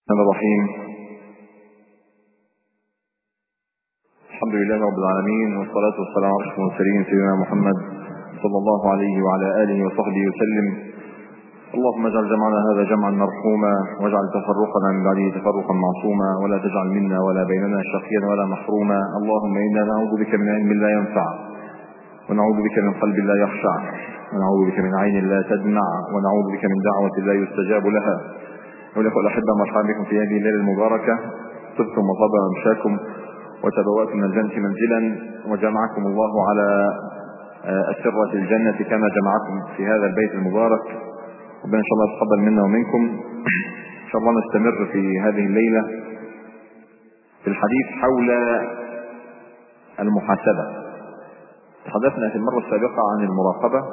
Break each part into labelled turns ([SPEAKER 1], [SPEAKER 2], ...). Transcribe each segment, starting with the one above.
[SPEAKER 1] الرحمن الرحيم الحمد لله رب العالمين والصلاة والسلام على أشرف المرسلين سيدنا محمد صلى الله عليه وعلى آله وصحبه وسلم اللهم اجعل جمعنا هذا جمعا مرحوما واجعل تفرقنا من بعده تفرقا معصوما ولا تجعل منا ولا بيننا شقيا ولا محروما اللهم إنا نعوذ بك من علم لا ينفع ونعوذ بك من قلب لا يخشع ونعوذ بك من عين لا تدمع ونعوذ بك من دعوة لا يستجاب لها ولكم الأحبة مرحبا بكم في هذه الليلة المباركة طبتم وطاب ممشاكم وتبوأتم من الجنة منزلا وجمعكم الله على أسرة الجنة كما جمعكم في هذا البيت المبارك ربنا إن شاء الله يتقبل منا ومنكم إن شاء الله نستمر في هذه الليلة في الحديث حول المحاسبة تحدثنا في المرة السابقة عن المراقبة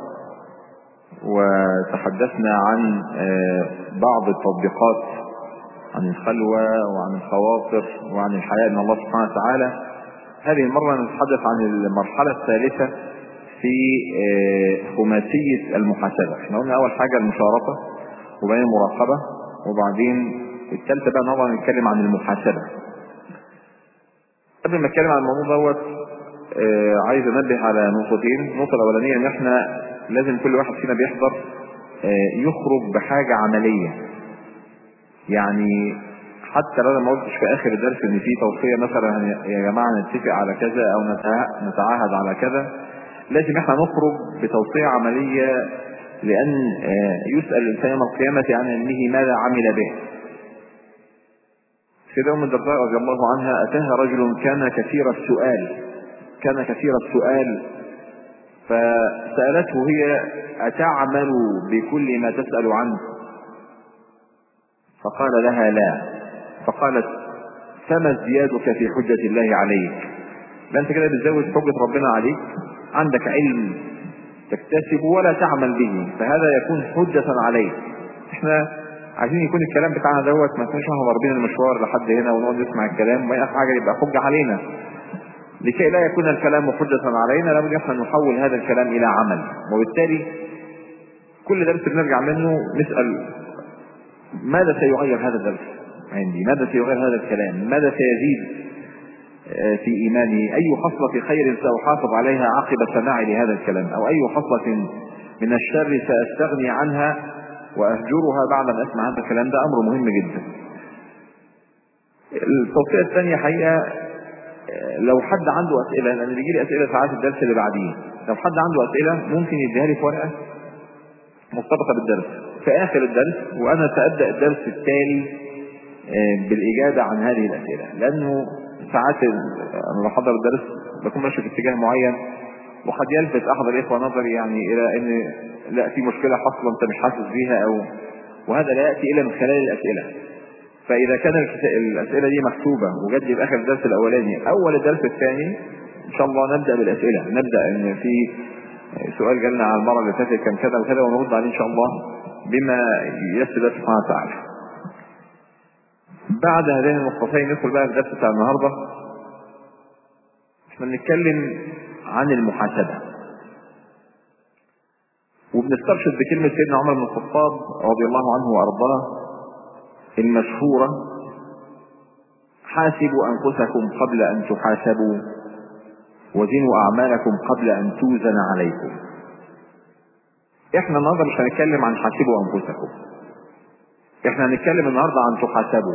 [SPEAKER 1] وتحدثنا عن بعض التطبيقات عن الخلوة وعن الخواطر وعن الحياة من الله سبحانه وتعالى هذه المرة نتحدث عن المرحلة الثالثة في خماسية المحاسبة احنا قلنا أول حاجة المشارطة وبعدين المراقبة وبعدين الثالثة بقى نقدر نتكلم عن المحاسبة قبل ما اتكلم عن الموضوع دوت عايز انبه على نقطتين النقطة الأولانية ان احنا لازم كل واحد فينا بيحضر يخرج بحاجة عملية يعني حتى لو ما قلتش في اخر الدرس ان في توصية مثلا يا جماعة نتفق على كذا او نتعاهد على كذا لازم احنا نخرج بتوصية عملية لان يسأل الانسان يوم القيامة عن علمه ماذا عمل به سيدة ام الدرداء رضي الله عنها اتاها رجل كان كثير السؤال كان كثير السؤال فسألته هي أتعمل بكل ما تسأل عنه فقال لها لا فقالت فما ازديادك في حجة الله عليك لا انت كده بتزود حجة ربنا عليك عندك علم تكتسب ولا تعمل به فهذا يكون حجة عليك احنا عايزين يكون الكلام بتاعنا دوت ما نكونش احنا ضاربين المشوار لحد هنا ونقعد نسمع الكلام وما حاجة يبقى حجة علينا لكي لا يكون الكلام حجة علينا لابد احنا نحول هذا الكلام الى عمل وبالتالي كل درس بنرجع منه نسأل ماذا سيغير هذا الدرس عندي ماذا سيغير هذا الكلام ماذا سيزيد في إيماني أي خصلة خير سأحافظ عليها عقب سماعي لهذا الكلام أو أي خصلة من الشر سأستغني عنها وأهجرها بعد أن أسمع هذا الكلام ده أمر مهم جدا التوصية الثانية حقيقة لو حد عنده أسئلة لأن بيجي لي أسئلة ساعات الدرس اللي بعديه لو حد عنده أسئلة ممكن يديها لي في ورقة مرتبطة بالدرس في آخر الدرس وأنا سأبدأ الدرس التالي بالإجابة عن هذه الأسئلة لأنه ساعات أنا بحضر الدرس بكون ماشي في اتجاه معين وقد يلفت أحد الإخوة نظري يعني إلى أن لا في مشكلة حصل أنت مش حاسس بيها أو وهذا لا يأتي إلا من خلال الأسئلة فإذا كان الأسئلة دي مكتوبة وجت لي في آخر الدرس الأولاني أول الدرس الثاني إن شاء الله نبدأ بالأسئلة نبدأ إن في سؤال جالنا على المرة اللي فاتت كان كذا وكذا ونرد عليه إن شاء الله بما يسر الله سبحانه وتعالى. بعد هذين النقطتين ندخل بقى في الدرس بتاع النهارده. احنا بنتكلم عن المحاسبة. وبنسترشد بكلمة سيدنا عمر بن الخطاب رضي الله عنه وأرضاه المشهورة حاسبوا أنفسكم قبل أن تحاسبوا وزنوا أعمالكم قبل أن توزن عليكم احنا النهارده مش هنتكلم عن حاسبوا أنفسكم احنا هنتكلم النهارده عن تحاسبوا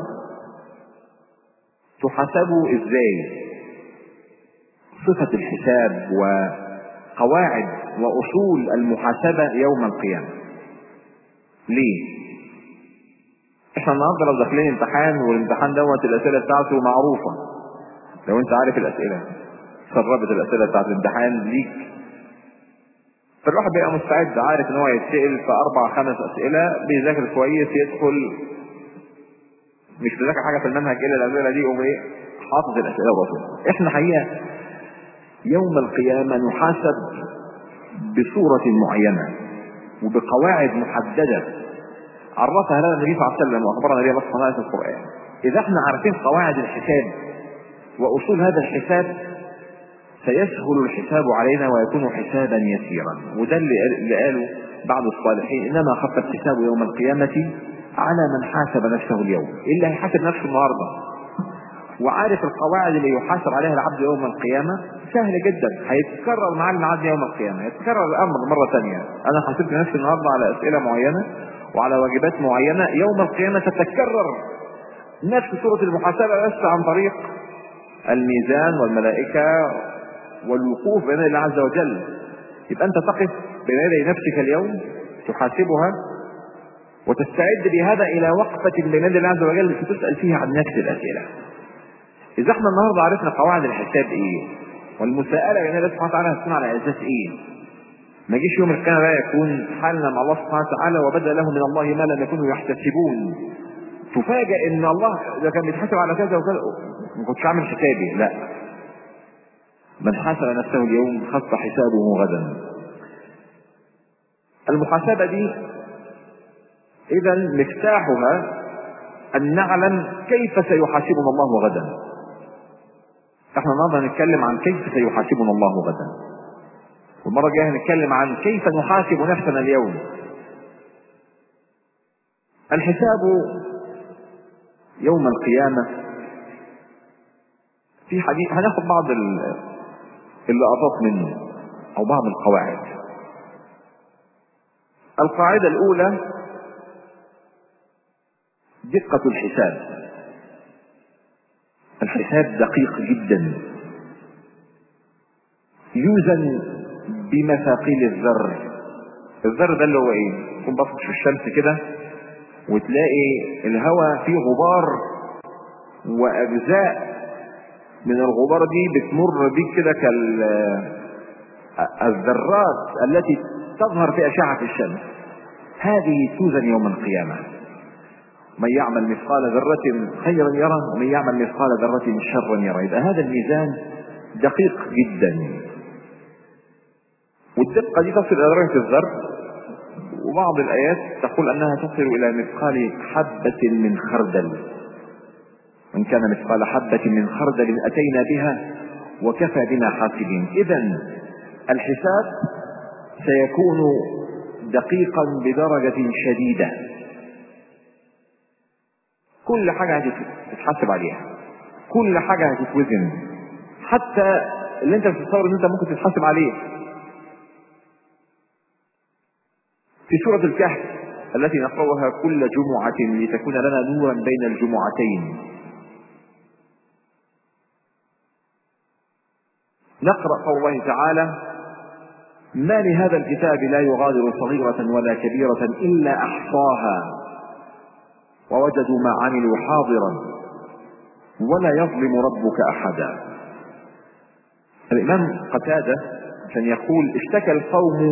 [SPEAKER 1] تحاسبوا ازاي صفة الحساب وقواعد وأصول المحاسبة يوم القيامة ليه احنا النهارده لو داخلين امتحان والامتحان دوت الاسئله بتاعته معروفه لو انت عارف الاسئله سربت الاسئله بتاعت الامتحان ليك فالواحد بيبقى مستعد عارف ان هو يتسال في اربع خمس اسئله بيذاكر كويس يدخل مش بيذاكر حاجه في المنهج الا الاسئله دي يقوم ايه حاطط الاسئله وراسه احنا حقيقه يوم القيامه نحاسب بصوره معينه وبقواعد محدده عرفها لنا النبي صلى الله عليه وسلم واخبرنا بها الله سبحانه في القران اذا احنا عارفين قواعد الحساب واصول هذا الحساب سيسهل الحساب علينا ويكون حسابا يسيرا وده اللي قاله بعض الصالحين انما خف الحساب يوم القيامه على من حاسب نفسه اليوم اللي هيحاسب نفسه النهارده وعارف القواعد اللي يحاسب عليها العبد يوم القيامة سهل جدا هيتكرر معاه الميعاد يوم القيامة يتكرر الأمر مرة ثانية أنا حاسبت نفسي النهاردة على أسئلة معينة وعلى واجبات معينة يوم القيامة تتكرر نفس صورة المحاسبة بس عن طريق الميزان والملائكة والوقوف بين الله عز وجل يبقى أنت تقف بين يدي نفسك اليوم تحاسبها وتستعد بهذا إلى وقفة بين يدي الله عز وجل ستسأل فيها عن نفس الأسئلة إذا احنا النهارده عرفنا قواعد الحساب إيه والمساءلة بين الله سبحانه وتعالى هتكون على أساس إيه ما يجيش يوم القيامة بقى يكون حالنا مع الله سبحانه وتعالى وبدا لهم من الله ما لم يكونوا يحتسبون تفاجأ ان الله ده كان بيتحاسب على كذا وكذا ما كنتش عامل حسابي لا من حاسب نفسه اليوم خف حسابه غدا المحاسبة دي إذا مفتاحها أن نعلم كيف سيحاسبنا الله غدا احنا النهارده هنتكلم عن كيف سيحاسبنا الله غدا والمرة الجاية هنتكلم عن كيف نحاسب نفسنا اليوم الحساب يوم القيامة في حديث هناخد بعض اللقطات منه أو بعض القواعد القاعدة الأولى دقة الحساب الحساب دقيق جدا يوزن بمثاقيل الذر الذر ده اللي هو ايه تكون باصص في الشمس كده وتلاقي الهواء فيه غبار واجزاء من الغبار دي بتمر بيك كده كال الذرات التي تظهر في اشعه الشمس هذه توزن يوم القيامه من يعمل مثقال ذرة خيرا يرى ومن يعمل مثقال ذرة شرا يرى يبقى هذا الميزان دقيق جدا والدقة دي تصل إلى درجة الذر وبعض الآيات تقول أنها تصل إلى مثقال حبة من خردل إن كان مثقال حبة من خردل أتينا بها وكفى بنا حاسبين إذا الحساب سيكون دقيقا بدرجة شديدة كل حاجة هتتحاسب عليها كل حاجة هتتوزن حتى اللي انت بتتصور ان انت ممكن تتحاسب عليه في سورة الكهف التي نقرأها كل جمعة لتكون لنا نورا بين الجمعتين نقرأ قول الله تعالى ما لهذا الكتاب لا يغادر صغيرة ولا كبيرة إلا أحصاها ووجدوا ما عملوا حاضرا ولا يظلم ربك أحدا الإمام قتادة كان يقول اشتكى القوم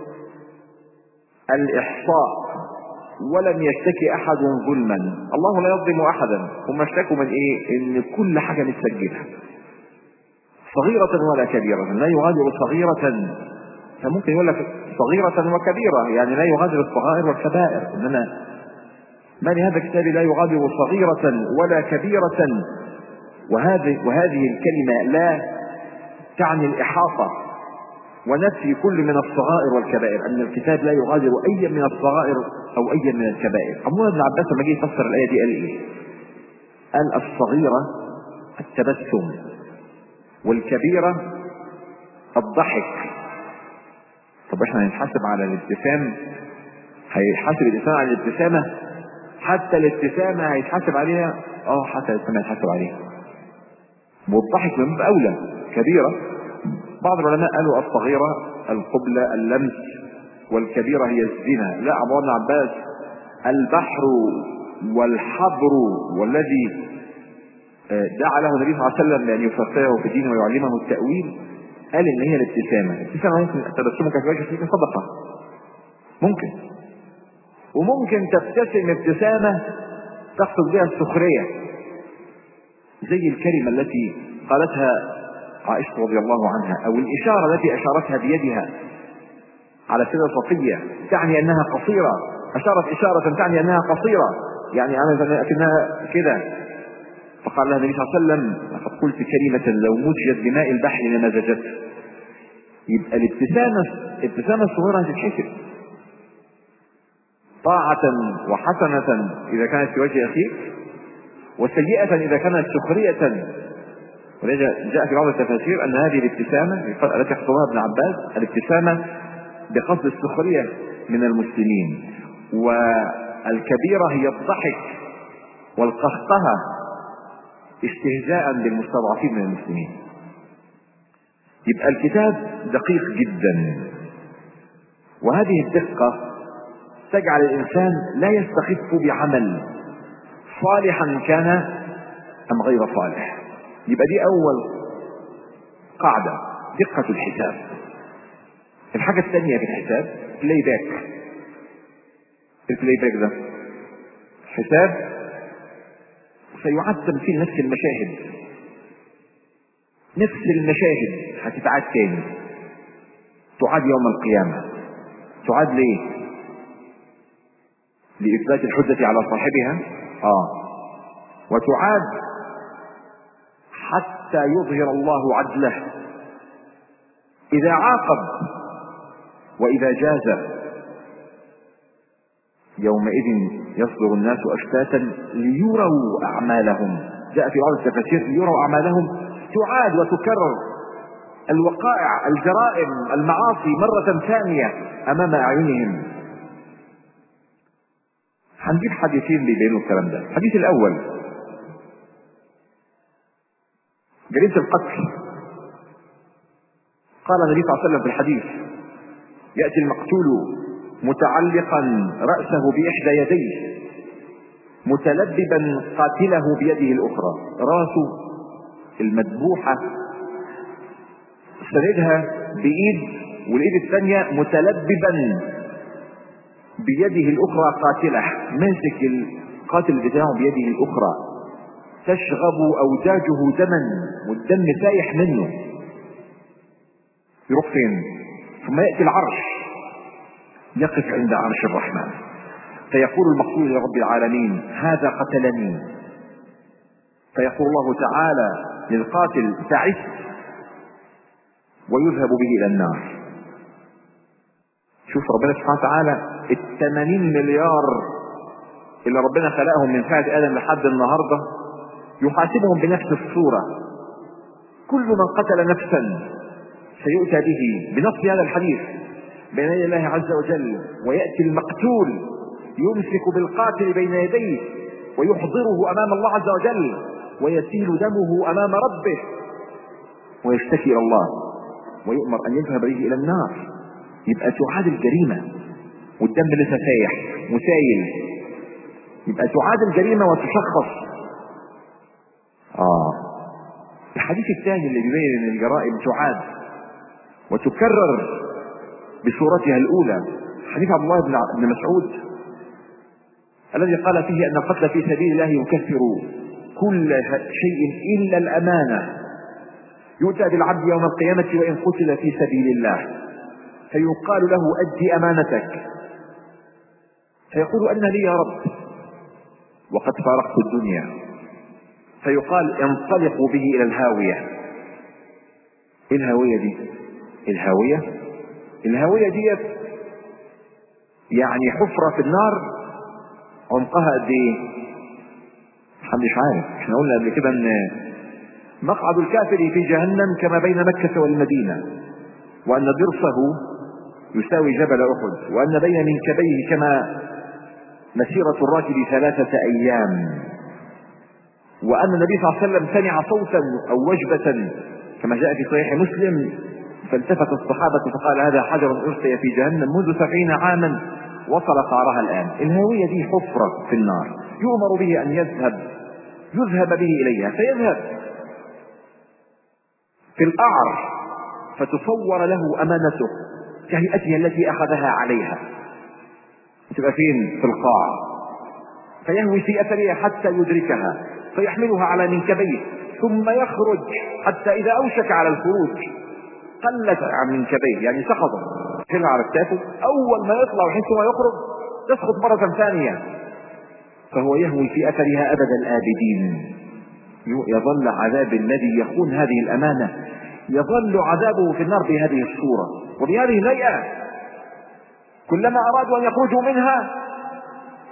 [SPEAKER 1] الإحصاء ولم يشتكي أحد ظلما الله لا يظلم أحدا هم اشتكوا من إيه إن كل حاجة متسجلة صغيرة ولا كبيرة لا يغادر صغيرة فممكن يقول لك صغيرة وكبيرة يعني لا يغادر الصغائر والكبائر إنما ما لهذا الكتاب لا يغادر صغيرة ولا كبيرة وهذه وهذه الكلمة لا تعني الإحاطة ونفي كل من الصغائر والكبائر أن الكتاب لا يغادر أي من الصغائر أو أي من الكبائر عبد الله بن عباس لما جه يفسر الآية دي قال إيه؟ قال الصغيرة التبسم والكبيرة الضحك طب احنا هنتحاسب على الابتسام هيحاسب الانسان على الابتسامه حتى الابتسامه هيتحاسب عليها اه حتى الابتسامه هيتحاسب عليها والضحك من باب اولى كبيره بعض العلماء قالوا الصغيره القبله اللمس والكبيره هي الزنا لا عبد الله بن عباس البحر والحبر والذي دعا له النبي صلى الله عليه وسلم بان يفقهه في الدين ويعلمه التاويل قال ان هي الابتسامه الابتسامه ممكن تبسمك في وجهك صدقه ممكن وممكن تبتسم ابتسامه تقصد بها السخريه زي الكلمه التي قالتها عائشه رضي الله عنها او الاشاره التي اشارتها بيدها على سيدة صفية تعني انها قصيرة اشارت اشارة تعني انها قصيرة يعني عملت اكنها كده فقال لها النبي صلى الله عليه وسلم لقد قلت كلمة لو مزجت بماء البحر لمزجت يبقى الابتسامة الابتسامة الصغيرة هتتحسب طاعة وحسنة إذا كانت في وجه أخيك وسيئة إذا كانت سخرية ولذا جاء في بعض التفاسير أن هذه الابتسامة التي اختارها ابن عباس الابتسامة بقصد السخرية من المسلمين والكبيرة هي الضحك والقهقهة استهزاء بالمستضعفين من المسلمين يبقى الكتاب دقيق جدا وهذه الدقة تجعل الإنسان لا يستخف بعمل صالحا كان أم غير صالح يبقى دي أول قاعدة دقة الحساب الحاجة الثانية في الحساب بلاي باك البلاي باك ده حساب سيعاد تمثيل نفس المشاهد نفس المشاهد هتتعاد تاني تعاد يوم القيامة تعاد ليه لإثبات الحجة على صاحبها آه وتعاد حتى يظهر الله عدله إذا عاقب وإذا جاز يومئذ يصدر الناس أشتاتا ليروا أعمالهم جاء في بعض التفاسير ليروا أعمالهم تعاد وتكرر الوقائع الجرائم المعاصي مرة ثانية أمام أعينهم هنجيب حديثين بيبينوا الكلام ده الحديث الأول جريمة القتل قال النبي صلى الله عليه وسلم في الحديث يأتي المقتول متعلقا رأسه بإحدى يديه متلببا قاتله بيده الأخرى راسه المذبوحة سندها بإيد والإيد الثانية متلببا بيده الأخرى قاتله ماسك القاتل بتاعه بيده الأخرى تشغب أوجاجه دما والدم سايح منه يروح فين ثم يأتي العرش يقف عند عرش الرحمن فيقول المقتول لرب العالمين هذا قتلني فيقول الله تعالى للقاتل تعس ويذهب به الى النار شوف ربنا سبحانه وتعالى الثمانين مليار اللي ربنا خلقهم من ساعة آدم لحد النهاردة يحاسبهم بنفس الصورة كل من قتل نفسا سيؤتى به بنص هذا الحديث بين يدي الله عز وجل ويأتي المقتول يمسك بالقاتل بين يديه ويحضره أمام الله عز وجل ويسيل دمه أمام ربه ويشتكي إلى الله ويؤمر أن يذهب به إلى النار يبقى تعاد الجريمة والدم لسه سايح مسايل يبقى تعاد الجريمة وتشخص آه الحديث الثاني اللي بيبين ان الجرائم تعاد وتكرر بصورتها الاولى حديث عبد الله بن مسعود الذي قال فيه ان القتل في سبيل الله يكفر كل شيء الا الامانه يؤتى بالعبد يوم القيامه وان قتل في سبيل الله فيقال له ادي امانتك فيقول ان لي يا رب وقد فارقت الدنيا فيقال انطلقوا به الى الهاويه ايه الهاويه دي الهاويه الهاويه ديت يعني حفره في النار عمقها قد ايه محدش عارف احنا قلنا قبل كده ان مقعد الكافر في جهنم كما بين مكة والمدينة وأن ضرسه يساوي جبل أحد وأن بين منكبيه كما مسيرة الراكب ثلاثة أيام وأن النبي صلى الله عليه وسلم سمع صوتا أو وجبة كما جاء في صحيح مسلم فالتفت الصحابة فقال هذا حجر أرسي في جهنم منذ سبعين عاما وصل قعرها الآن الهاوية دي حفرة في النار يؤمر به أن يذهب يذهب به إليها فيذهب في القعر فتصور له أمانته كهيئتها التي أخذها عليها تبقى فين في القاع فيهوي في أثرها حتى يدركها فيحملها على منكبيه ثم يخرج حتى إذا أوشك على الخروج قلت عن منكبيه يعني سقط شيلها على كتافه أول ما يطلع وحين ثم يخرج تسقط مرة ثانية فهو يهوي في أثرها أبد الآبدين يظل عذاب الذي يخون هذه الأمانة يظل عذابه في النار بهذه الصورة وبهذه الهيئة كلما أرادوا أن يخرجوا منها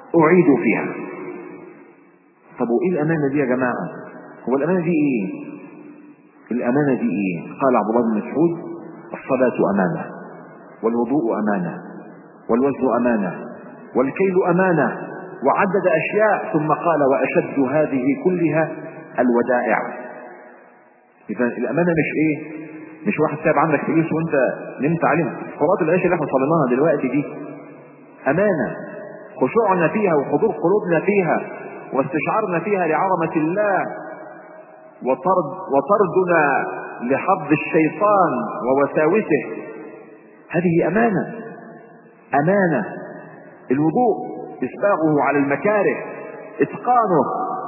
[SPEAKER 1] أعيدوا فيها طب وإيه الأمانة دي يا جماعة هو الأمانة دي إيه الأمانة دي إيه قال عبد الله بن مسعود الصلاة أمانة والوضوء أمانة والوزن أمانة والكيل أمانة وعدد أشياء ثم قال وأشد هذه كلها الودائع إذا الأمانة مش إيه مش واحد ساب عندك فلوس وأنت نمت عليها صلاة العيش اللي احنا صليناها دلوقتي دي أمانة خشوعنا فيها وحضور قلوبنا فيها واستشعارنا فيها لعظمة الله وطرد وطردنا لحظ الشيطان ووساوسه هذه أمانة أمانة الوضوء إسباغه على المكاره إتقانه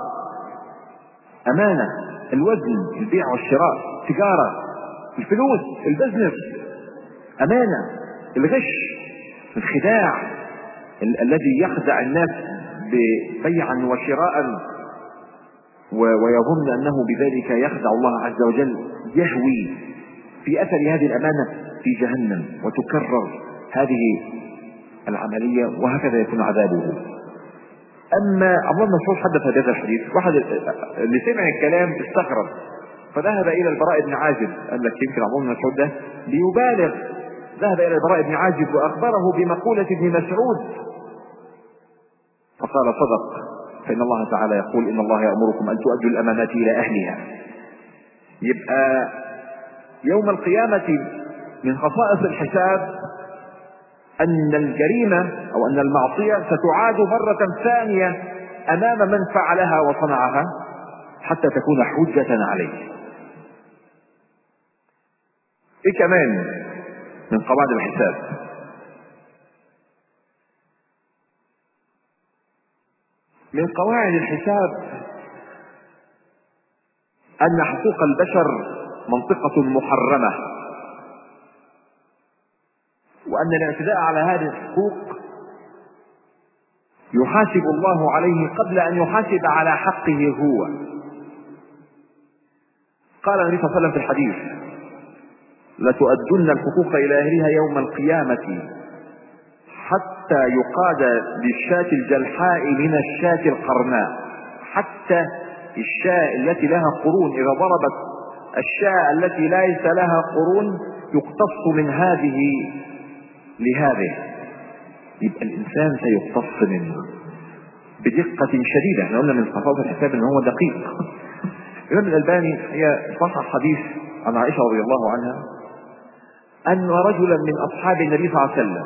[SPEAKER 1] أمانة الوزن البيع والشراء تجارة الفلوس البزنس أمانة الغش الخداع ال- الذي يخدع الناس ببيعا وشراء و- ويظن أنه بذلك يخدع الله عز وجل يهوي في أثر هذه الأمانة في جهنم وتكرر هذه العملية وهكذا يكون عذابه أما عبد الله بن مسعود حدث بهذا الحديث واحد اللي سمع الكلام استغرب فذهب إلى البراء بن عازب قال لك يمكن عبد الله بن مسعود ده ليبالغ ذهب إلى البراء بن عازب وأخبره بمقولة ابن مسعود فقال صدق فإن الله تعالى يقول إن الله يأمركم أن تؤدوا الأمانات إلى أهلها يبقى يوم القيامة من خصائص الحساب أن الجريمة أو أن المعصية ستعاد مرة ثانية أمام من فعلها وصنعها حتى تكون حجة عليه. إيه كمان من قواعد الحساب؟ من قواعد الحساب أن حقوق البشر منطقة محرمة وأن الاعتداء على هذه الحقوق يحاسب الله عليه قبل أن يحاسب على حقه هو قال النبي صلى الله عليه وسلم في الحديث لتؤدن الحقوق إلى أهلها يوم القيامة حتى يقاد للشاة الجلحاء من الشاة القرناء حتى الشاة التي لها قرون إذا ضربت الشاة التي ليس لها قرون يقتص من هذه لهذه يبقى الإنسان سيقتص منه بدقة شديدة احنا قلنا من صفات الحساب ان هو دقيق الإمام الألباني هي صح حديث عن عائشة رضي الله عنها أن رجلا من أصحاب النبي صلى الله عليه وسلم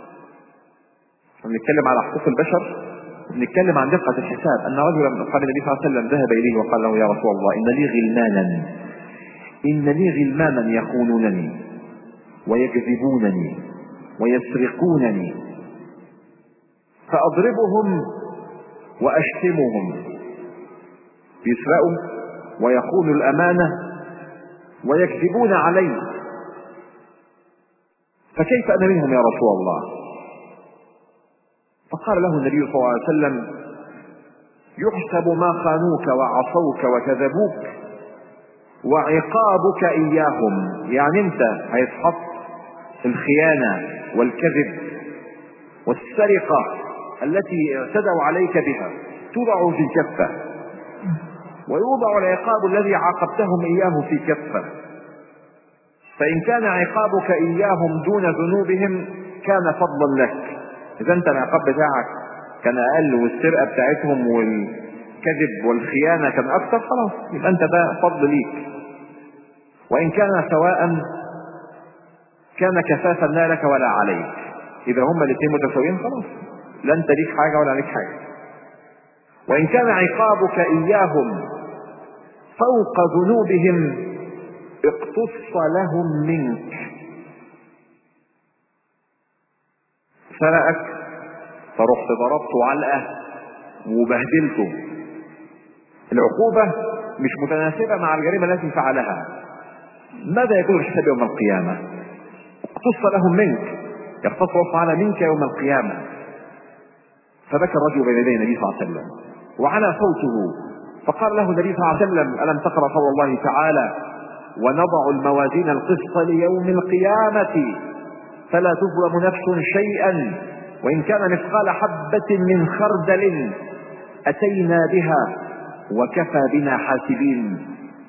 [SPEAKER 1] بنتكلم على حقوق البشر بنتكلم عن دقة الحساب أن رجلا من أصحاب النبي صلى الله عليه وسلم ذهب إليه وقال له يا رسول الله إن لي غلمانا إن لي غلمانا يخونونني ويكذبونني ويسرقونني فأضربهم وأشتمهم يسرقوا ويخونوا الأمانة ويكذبون علي فكيف أنا منهم يا رسول الله فقال له النبي صلى الله عليه وسلم يحسب ما خانوك وعصوك وكذبوك وعقابك إياهم يعني أنت هيتحط الخيانة والكذب والسرقة التي اعتدوا عليك بها توضع في كفة ويوضع العقاب الذي عاقبتهم إياه في كفة فإن كان عقابك إياهم دون ذنوبهم كان فضلا لك إذا أنت العقاب بتاعك كان أقل والسرقة بتاعتهم والكذب والخيانة كان أكثر خلاص يبقى أنت ده فضل ليك وإن كان سواء كان كفافا لا لك ولا عليك إذا هما الاثنين متساويين خلاص لا أنت ليك حاجة ولا عليك حاجة وإن كان عقابك إياهم فوق ذنوبهم اقتص لهم منك سرقك فرحت ضربته علقة وبهدلته العقوبة مش متناسبة مع الجريمة التي فعلها ماذا يكون الحساب يوم القيامة اقتص لهم منك يقتص الله تعالى منك يوم القيامة فبكى الرجل بين يدي النبي صلى الله عليه وسلم وعلى صوته فقال له النبي صلى الله عليه وسلم ألم تقرأ قول الله تعالى ونضع الموازين القسط ليوم القيامة فلا تظلم نفس شيئا وإن كان مثقال حبة من خردل أتينا بها وكفى بنا حاسبين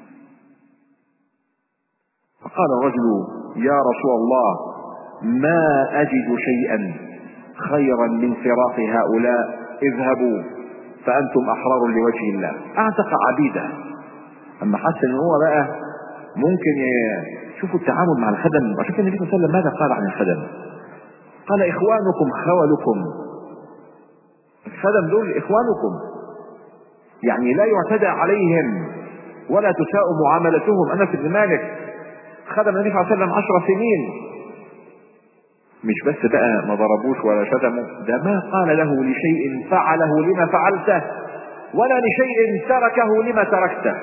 [SPEAKER 1] فقال الرجل يا رسول الله ما أجد شيئا خيرا من فراق هؤلاء اذهبوا فأنتم أحرار لوجه الله أعتق عبيده أما حس إن هو بقى ممكن شوفوا التعامل مع الخدم عشان كده النبي صلى الله عليه وسلم ماذا قال عن الخدم قال إخوانكم خولكم الخدم دول إخوانكم يعني لا يعتدى عليهم ولا تساء معاملتهم أنس بن مالك خدم النبي صلى الله عليه وسلم عشر سنين مش بس بقى ما ضربوش ولا شتموا ده ما قال له لشيء فعله لما فعلته ولا لشيء تركه لما تركته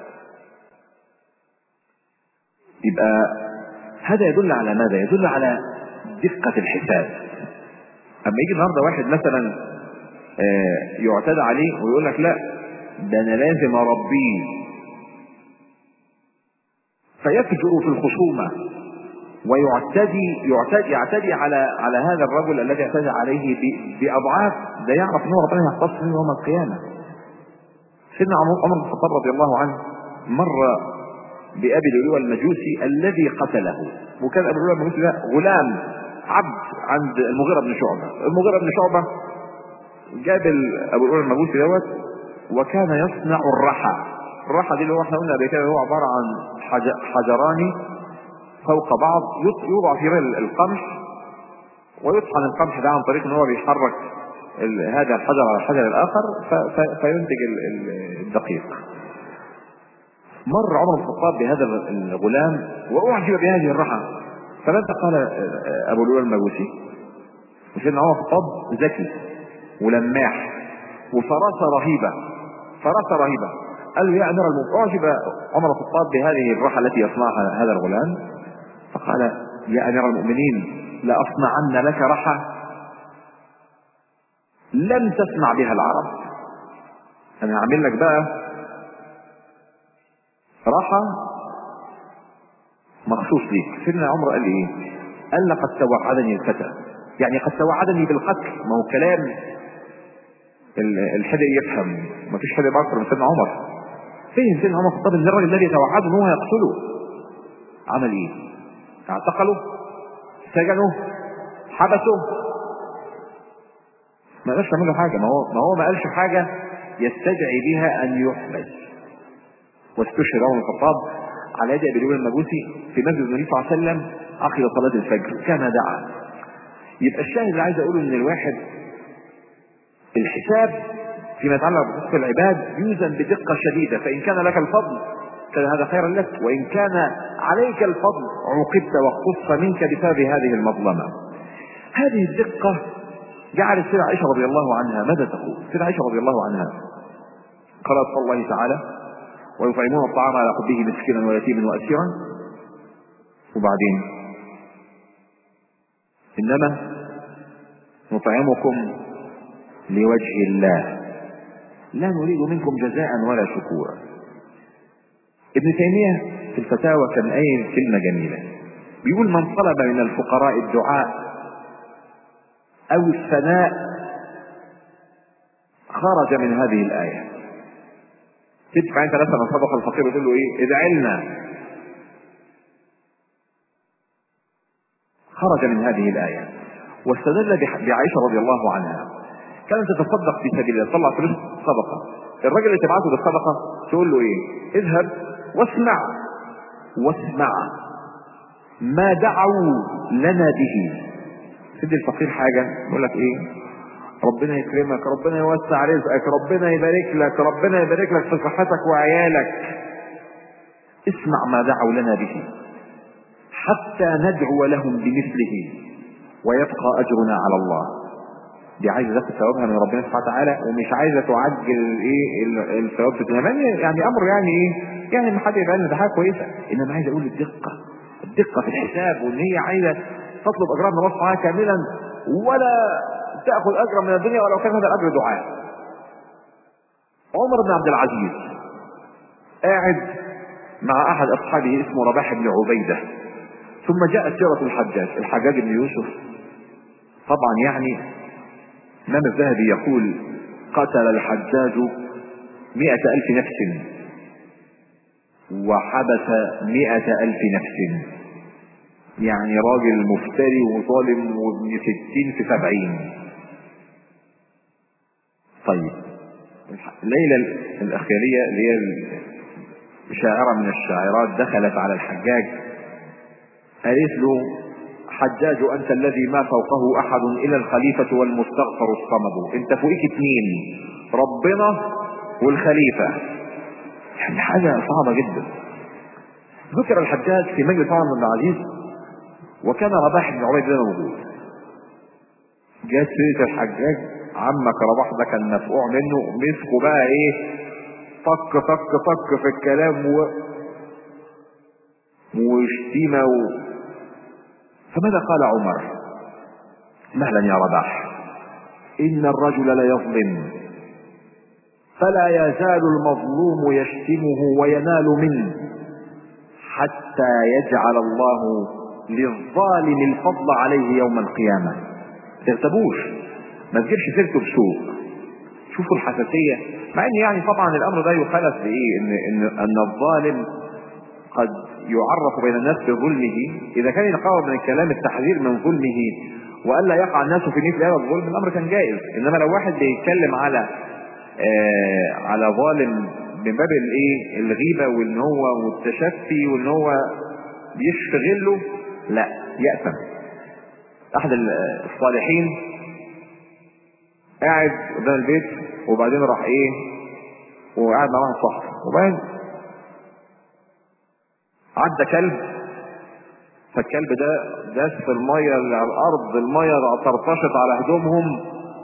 [SPEAKER 1] يبقى هذا يدل على ماذا يدل على دقة الحساب اما يجي النهارده واحد مثلا يعتدى عليه ويقول لك لا ده انا لازم اربيه فيفجر في الخصومه ويعتدي يعتدي يعتدي على على هذا الرجل الذي اعتدى عليه باضعاف ده يعرف ان هو ربنا يختص منه يوم القيامه. سيدنا عمر بن الخطاب رضي الله عنه مر بابي لؤلؤ المجوسي الذي قتله وكان ابو لؤلؤ المجوسي ده غلام عبد عند المغيره بن شعبه، المغيره بن شعبه جاب ابو لؤلؤ المجوسي دوت وكان يصنع الرحى، الرحى دي اللي هو احنا قلنا قبل كده هو عباره عن حجران فوق بعض يوضع في القمح ويطحن القمح ده عن طريق ان هو بيحرك هذا الحجر على الحجر الاخر فينتج الدقيق. مر عمر بن الخطاب بهذا الغلام واعجب بهذه الرحى فماذا قال ابو لؤلؤ المجوسي؟ سيدنا عمر بن الخطاب ذكي ولماح وفراسه رهيبه فراسه رهيبه قال له يا امير المؤمنين اعجب عمر بن الخطاب بهذه الرحى التي يصنعها هذا الغلام فقال يا امير المؤمنين لاصنعن لك رحى لم تسمع بها العرب انا هعمل لك بقى رحى مخصوص ليك سيدنا عمر قال لي ايه قال لقد توعدني الفتى يعني قد توعدني بالقتل ما هو كلام الحدق يفهم ما فيش حد اكثر من سيدنا عمر فين سيدنا عمر الخطاب ان الراجل الذي توعده ان هو يقتله عمل ايه اعتقلوا سجنوا حبسوا ما قالش يعملوا حاجه ما هو ما هو ما قالش حاجه يستدعي بها ان يحبس واستشهد عمر الخطاب على يد ابي المجوسي في مسجد النبي صلى الله عليه وسلم عقب صلاه الفجر كما دعا يبقى الشاهد اللي عايز اقوله ان الواحد الحساب فيما يتعلق بحقوق العباد يوزن بدقه شديده فان كان لك الفضل كان هذا خيرا لك وان كان عليك الفضل عوقبت واقتص منك بسبب هذه المظلمه هذه الدقه جعلت سيدة عائشه رضي الله عنها ماذا تقول؟ سيدة عائشه رضي الله عنها قالت قول الله تعالى ويطعمون الطعام على حبه مسكينا ويتيما واسيرا وبعدين انما نطعمكم لوجه الله لا نريد منكم جزاء ولا شكورا ابن تيمية في الفتاوى كان قايل كلمة جميلة بيقول من طلب من الفقراء الدعاء أو الثناء خرج من هذه الآية تدفع أنت مثلا صدق الفقير وتقول له إيه ادعي لنا خرج من هذه الآية واستدل بعائشة رضي الله عنها كانت تتصدق في سبيل الله تطلع فلوس صدقة الراجل اللي تبعته بالصدقة تقول له ايه اذهب واسمع واسمع ما دعوا لنا به تدي الفقير حاجة يقول لك ايه ربنا يكرمك ربنا يوسع رزقك ربنا يبارك لك ربنا يبارك لك في صحتك وعيالك اسمع ما دعوا لنا به حتى ندعو لهم بمثله ويبقى اجرنا على الله دي عايزه تاخد ثوابها من ربنا سبحانه وتعالى ومش عايزه تعجل ايه الثواب في الدنيا يعني امر يعني ايه يعني ما حد يبقى لنا ده حاجه كويسه انما عايز اقول الدقه الدقه في الحساب وان هي عايزه تطلب اجرها من الله سبحانه كاملا ولا تاخذ اجرا من الدنيا ولو كان هذا الاجر دعاء عمر بن عبد العزيز قاعد مع احد اصحابه اسمه رباح بن عبيده ثم جاءت سيره الحجاج الحجاج بن يوسف طبعا يعني الإمام الذهبي يقول قتل الحجاج مئة ألف نفس وحبس مئة ألف نفس يعني راجل مفتري وظالم وابن ستين في سبعين طيب ليلى الأخيرية اللي هي شاعرة من الشاعرات دخلت على الحجاج قالت له حجاج أنت الذي ما فوقه أحد إلا الخليفة والمستغفر الصمد أنت فوقك اثنين ربنا والخليفة يعني حاجة صعبة جدا ذكر الحجاج في مجلس عمر بن العزيز وكان رباح بن عبيد الله موجود جت سيرة الحجاج عمك رباح ده كان مفقوع منه مسكوا بقى ايه طق طق طق في الكلام و... وشتيمة و... فماذا قال عمر مهلا يا رباح إن الرجل ليظلم فلا يزال المظلوم يشتمه وينال منه حتى يجعل الله للظالم الفضل عليه يوم القيامة تغتبوش ما تجيبش سيرته بسوء شوفوا الحساسية مع ان يعني طبعا الامر ده يخالف بايه ان ان ان الظالم قد يعرف بين الناس بظلمه اذا كان يقاوم من الكلام التحذير من ظلمه والا يقع الناس في مثل هذا الظلم الامر كان جائز انما لو واحد بيتكلم على آه على ظالم من باب الايه الغيبه وان هو والتشفي وان هو بيشتغله لا يأثم احد الصالحين قاعد قدام البيت وبعدين راح ايه وقاعد مع واحد صاحبه وبعدين عدى كلب فالكلب ده داس في الميه اللي على الارض الميه طرطشت على هدومهم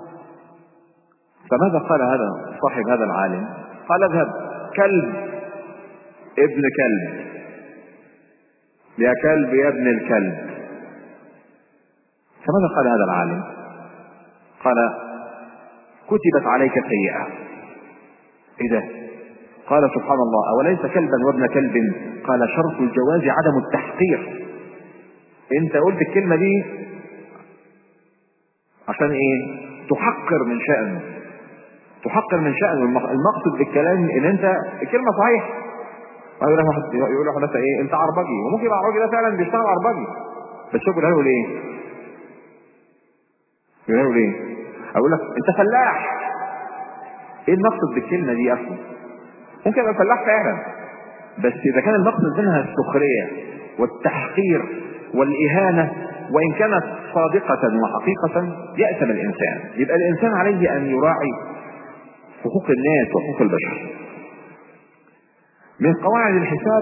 [SPEAKER 1] فماذا قال هذا صاحب هذا العالم قال اذهب كلب ابن كلب يا كلب يا ابن الكلب فماذا قال هذا العالم قال كتبت عليك سيئة ايه ده قال سبحان الله اوليس كلبا وابن كلب قال شرط الجواز عدم التحقير انت قلت الكلمة دي عشان ايه تحقر من شأنه تحقر من شأنه المقصد بالكلام ان انت الكلمة صحيح يقول لك واحد يقول لك مثلا ايه انت عربجي وممكن يبقى عربجي ده فعلا بيشتغل عربجي بس شوف يقول ايه يقول ايه اقول لك انت فلاح ايه المقصد بالكلمه دي اصلا ممكن يبقى فلاح فعلا بس اذا كان المقصد منها السخريه والتحقير والاهانه وان كانت صادقه وحقيقه ياثم الانسان يبقى الانسان عليه ان يراعي حقوق الناس وحقوق البشر من قواعد الحساب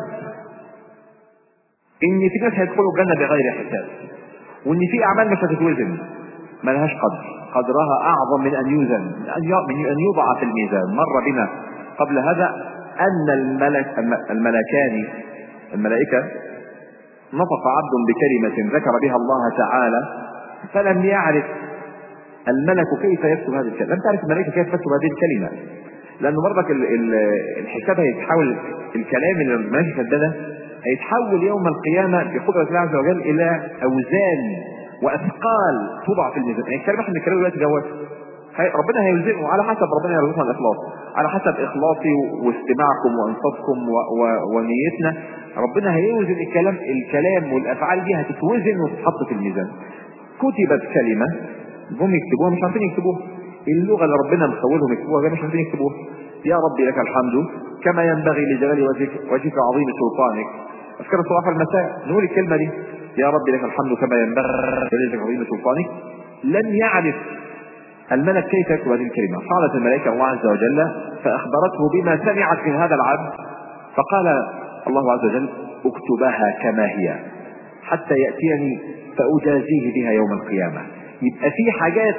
[SPEAKER 1] ان في ناس هيدخلوا الجنه بغير حساب وان في اعمال مش هتتوزن ملهاش قدر قدرها اعظم من ان يوزن من ان يوضع في الميزان مر بنا قبل هذا ان الملك الملكان الملائكه نطق عبد بكلمه ذكر بها الله تعالى فلم يعرف الملك كيف يكتب هذه الكلمه لم تعرف الملائكه كيف تكتب هذه الكلمه لانه برضك الحساب هيتحول الكلام اللي ماشي في ده هيتحول يوم القيامه بقدره الله عز وجل الى اوزان واثقال توضع في الميزان يعني الكلام احنا بنتكلم دلوقتي دوت ربنا هيلزمه على حسب ربنا يرزقنا الاخلاص على حسب اخلاصي واستماعكم وانصاتكم و... و... ونيتنا ربنا هيوزن الكلام الكلام والافعال دي هتتوزن وتتحط في الميزان كتبت كلمه هم يكتبوها مش عارفين يكتبوها اللغه اللي ربنا مخولهم يكتبوها مش عارفين يكتبوها يا ربي لك الحمد كما ينبغي لجلال وجهك وجهك عظيم سلطانك اذكر الصباح المساء نقول الكلمه دي يا رب لك الحمد كما ينبغي لجلال عظيم سلطانك لم يعرف الملك كيف يكتب هذه الكلمه قالت الملائكه الله عز وجل فاخبرته بما سمعت من هذا العبد فقال الله عز وجل اكتبها كما هي حتى ياتيني فاجازيه بها يوم القيامه يبقى في حاجات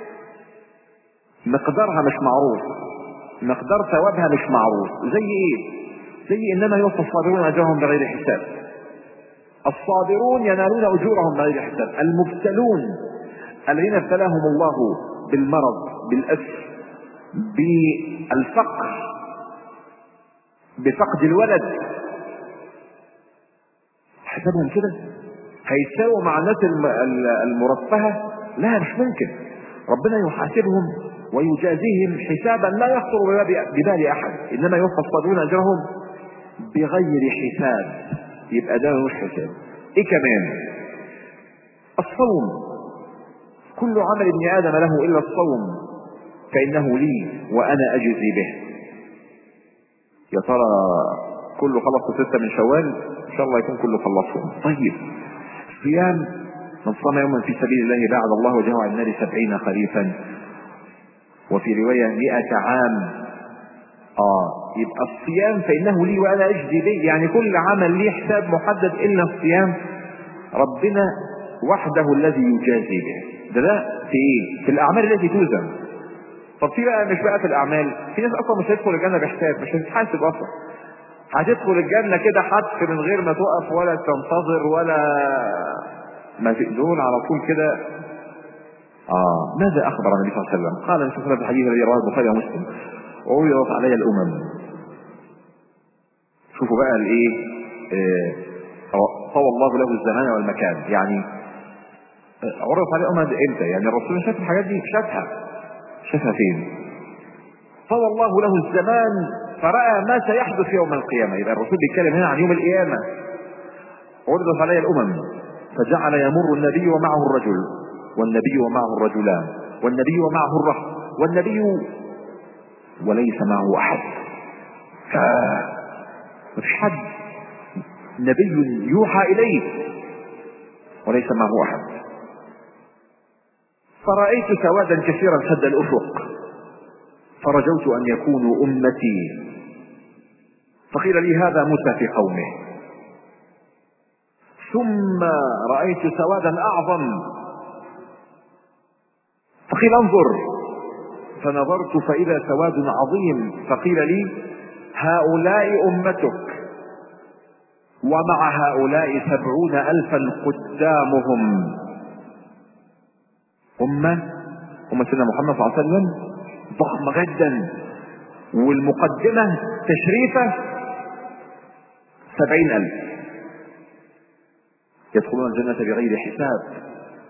[SPEAKER 1] مقدارها مش معروف مقدار ثوابها مش معروف زي ايه زي انما يوفى الصابرون اجرهم بغير حساب الصابرون ينالون اجورهم بغير حساب المبتلون الذين ابتلاهم الله بالمرض بالاسر بالفقر بفقد الولد حسابهم كده هيتساووا مع الناس المرفهه لا مش ممكن ربنا يحاسبهم ويجازيهم حسابا لا يخطر ببال احد انما يوفى الصابرون اجرهم بغير حساب يبقى ده مش حساب ايه كمان الصوم كل عمل ابن ادم له الا الصوم فانه لي وانا اجزي به يا ترى كله خلص ستة من شوال ان شاء الله يكون كله خلصهم طيب صيام من صام يوما في سبيل الله بعد الله وجهه عن النار سبعين خريفا وفي رواية مئة عام اه يبقى الصيام فإنه لي وأنا أجزي به يعني كل عمل ليه حساب محدد إلا الصيام ربنا وحده الذي يجازي به ده ده في ايه في الأعمال التي توزن طب في بقى مش بقى في الأعمال في ناس أصلا مش هتدخل الجنة بحساب مش هتتحاسب أصلا هتدخل الجنة كده حتف من غير ما تقف ولا تنتظر ولا ما في دول على طول كده آه ماذا أخبر النبي صلى الله عليه وسلم؟ قال النبي صلى الله عليه وسلم في الحديث الذي رواه البخاري ومسلم عرضت علي الأمم شوفوا بقى الإيه آه طوى الله له الزمان والمكان يعني عرضت عليه الأمم إمتى؟ يعني الرسول شاف الحاجات دي شافها شافها فين؟ طوى الله له الزمان فرأى ما سيحدث يوم القيامة يبقى الرسول بيتكلم هنا عن يوم القيامة عرضت علي الأمم فجعل يمر النبي ومعه الرجل والنبي ومعه الرجلان والنبي ومعه الرهط والنبي وليس معه أحد فمفيش حد نبي يوحى إليه وليس معه أحد فرأيت سوادا كثيرا سد الأفق فرجوت أن يكونوا أمتي فقيل لي هذا موسى في قومه ثم رأيت سوادا أعظم فقيل انظر فنظرت فإذا سواد عظيم فقيل لي هؤلاء أمتك ومع هؤلاء سبعون ألفا قدامهم أمة أمة سيدنا محمد صلى الله عليه وسلم ضخمة جدا والمقدمة تشريفة سبعين ألف يدخلون الجنة بغير حساب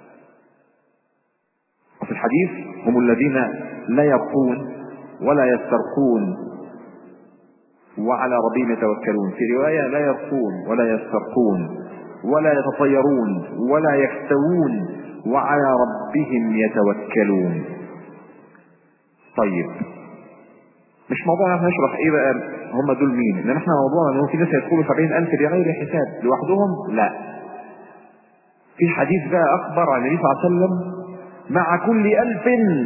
[SPEAKER 1] وفي الحديث هم الذين لا يرقون ولا يسترقون وعلى ربهم يتوكلون في رواية لا يرقون ولا يسترقون ولا يتطيرون ولا يكتوون وعلى ربهم يتوكلون طيب مش موضوعنا احنا نشرح ايه بقى هم دول مين لان احنا موضوعنا ان في ناس يدخلوا سبعين الف بغير حساب لوحدهم لا في حديث بقى اخبر عن النبي صلى الله عليه وسلم مع كل الف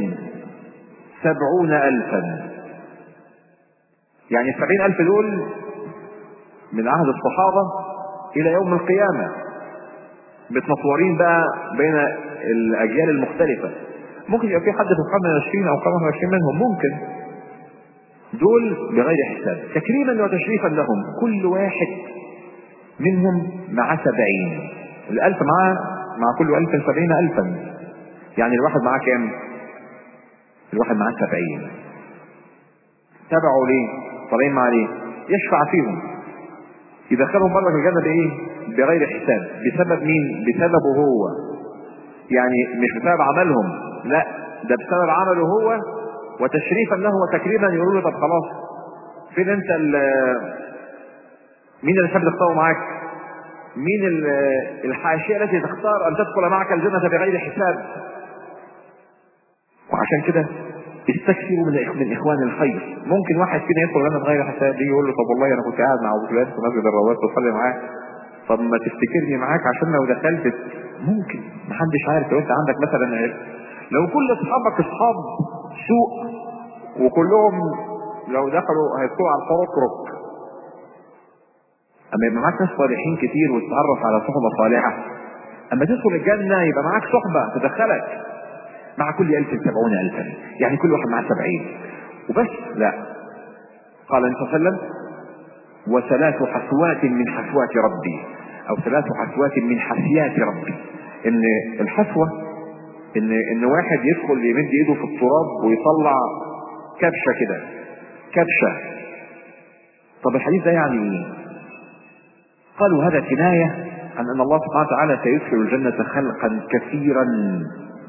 [SPEAKER 1] سبعون الفا يعني السبعين الف دول من عهد الصحابة الى يوم القيامة متنطورين بقى بين الاجيال المختلفة ممكن يبقى في حد في القرن العشرين او القرن العشرين منهم ممكن دول بغير حساب تكريما وتشريفا لهم كل واحد منهم مع سبعين الألف معاه مع كل ألف سبعين ألفا يعني الواحد معاه كام الواحد معاه سبعين تبعوا ليه طالعين معاه ليه يشفع فيهم يدخلهم مرة في الجنة بإيه بغير حساب بسبب مين بسببه هو يعني مش بسبب عملهم لا ده بسبب عمله هو وتشريفا له وتكريما يقولوا له طب خلاص فين انت مين اللي حابب تختاره معاك مين الحاشيه التي تختار ان تدخل معك الجنه بغير حساب وعشان كده استكثروا من من اخوان الخير ممكن واحد فينا يدخل الجنه بغير حساب يجي يقول له طب والله انا كنت قاعد مع ابو فلان في مسجد الرواد بصلي معاه طب ما تفتكرني معاك عشان لو دخلت ممكن محدش عارف لو انت عندك مثلا عرف لو كل اصحابك اصحاب سوء وكلهم لو دخلوا هيدخلوا على الفرق اما يبقى معاك ناس صالحين كتير وتتعرف على صحبه صالحه اما تدخل الجنه يبقى معاك صحبه تدخلك مع كل ألف سبعون ألفا يعني كل واحد معاه سبعين وبس لا قال النبي صلى الله عليه وسلم وثلاث حثوات من حثوات ربي او ثلاث حثوات من حثيات ربي ان الحثوه ان ان واحد يدخل يمد ايده في التراب ويطلع كبشه كده كبشه طب الحديث ده يعني ايه قالوا هذا كنايه عن ان الله سبحانه وتعالى سيدخل الجنه خلقا كثيرا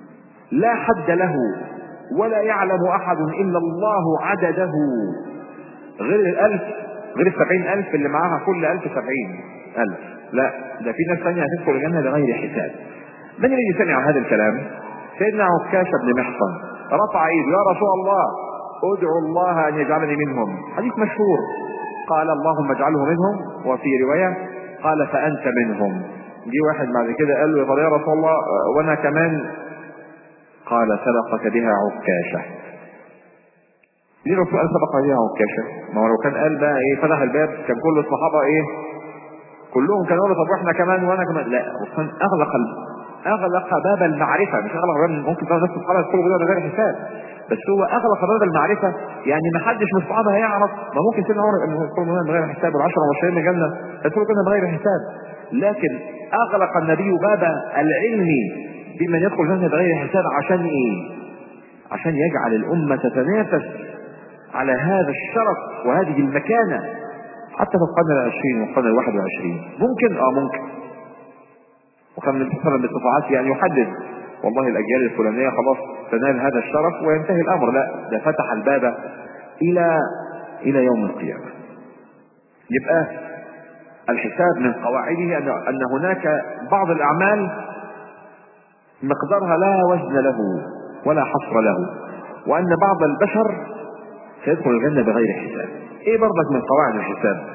[SPEAKER 1] لا حد له ولا يعلم أحد إلا الله عدده غير الألف غير السبعين ألف اللي معاها كل ألف سبعين ألف لا ده في ناس ثانية هتدخل الجنة بغير حساب من الذي سمع هذا الكلام سيدنا عكاشة بن محصن رفع ايده يا رسول الله ادعو الله ان يجعلني منهم حديث مشهور قال اللهم اجعله منهم وفي رواية قال فأنت منهم جه واحد بعد كده قال له يا رسول الله وانا كمان قال سبقك بها عكاشة ليه الرسول قال سبق بها عكاشة؟ ما هو لو كان قال بقى ايه فتح الباب كان كل الصحابة ايه كلهم كانوا يقولوا طب واحنا كمان وانا كمان لا وكان اغلق اغلق باب المعرفه مش اغلق باب ممكن تلاقي ناس الصحابه يدخلوا بدون غير حساب بس هو اغلق باب المعرفه يعني ما حدش من الصحابه هيعرف ما ممكن سيدنا عمر انه يدخل من غير حساب والعشره المبشرين الجنه يدخلوا الجنه بغير حساب لكن اغلق النبي باب العلم بمن يدخل الجنه بغير حساب عشان ايه؟ عشان يجعل الامه تتنافس على هذا الشرف وهذه المكانه حتى في القرن العشرين والقرن الواحد والعشرين ممكن اه ممكن وكان من صلى من الاستطاعات يعني يحدد والله الاجيال الفلانيه خلاص تنال هذا الشرف وينتهي الامر لا ده فتح الباب الى الى يوم القيامه يبقى الحساب من قواعده ان ان هناك بعض الاعمال مقدارها لا وزن له ولا حصر له وان بعض البشر سيدخل الجنه بغير حساب ايه برضك من قواعد الحساب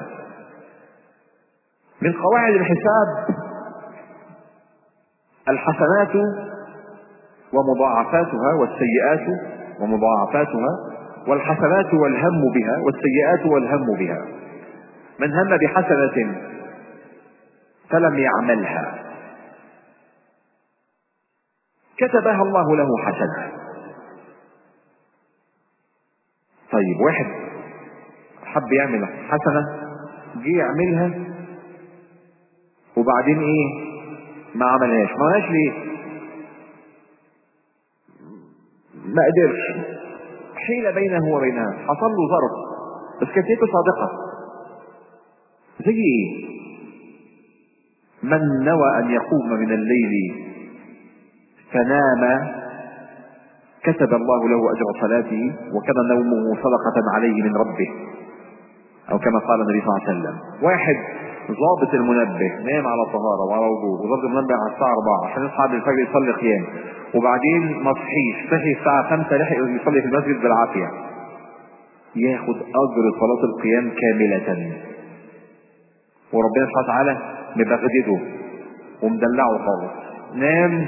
[SPEAKER 1] من قواعد الحساب الحسنات ومضاعفاتها والسيئات ومضاعفاتها والحسنات والهم بها والسيئات والهم بها من هم بحسنة فلم يعملها كتبها الله له حسنة طيب واحد حب يعمل حسنة جه يعملها وبعدين ايه ما عملهاش ما عملهاش ليه ما قدرش حيل بينه وبينها حصل له ظرف بس كانت نيته صادقه زي ايه من نوى ان يقوم من الليل فنام كتب الله له اجر صلاته وكان نومه صدقه عليه من ربه او كما قال النبي صلى الله عليه وسلم واحد ضابط المنبه نام على طهاره وعلى وضوء وضابط المنبه على الساعه 4 عشان يصحى قبل الفجر يصلي قيام وبعدين ما صحيش صحي الساعه 5 لحق يصلي في المسجد بالعافيه ياخد اجر صلاه القيام كامله وربنا سبحانه وتعالى مبغدده ومدلعه خالص نام